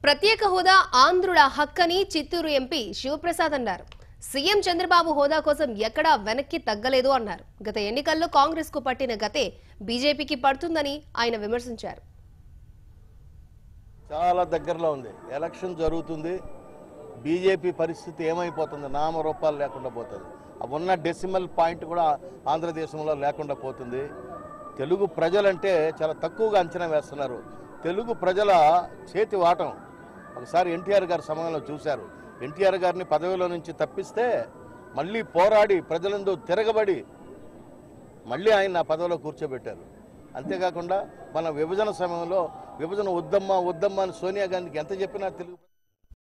ప్రత్యేక హోదా ఆంధ్రుల హక్కని చిత్తూరు ఎంపీ శివప్రసాద్ అన్నారు సీఎం చంద్రబాబు హోదా కోసం ఎక్కడా వెనక్కి తగ్గలేదు అన్నారు గత ఎన్నికల్లో కాంగ్రెస్ కు పట్టిన గతే బీజేపీకి పడుతుందని ఆయన విమర్శించారు చాలా దగ్గరలో ఉంది ఎలక్షన్ జరుగుతుంది బీజేపీ పరిస్థితి ఏమైపోతుంది నామరూపాలు లేకుండా పోతుంది ఆ ఉన్న డెసిమల్ పాయింట్ కూడా ఆంధ్రదేశంలో లేకుండా పోతుంది తెలుగు ప్రజలంటే చాలా తక్కువగా అంచనా వేస్తున్నారు తెలుగు ప్రజల చేతి వాటం ఒకసారి ఎన్టీఆర్ గారి సమయంలో చూశారు ఎన్టీఆర్ గారిని పదవిలో నుంచి తప్పిస్తే మళ్ళీ పోరాడి ప్రజలందు తిరగబడి మళ్ళీ ఆయన ఆ పదవిలో కూర్చోబెట్టారు అంతేకాకుండా మన విభజన సమయంలో విభజన వద్దమ్మా వద్దమ్మా అని సోనియా గాంధీకి ఎంత చెప్పినా తెలుగు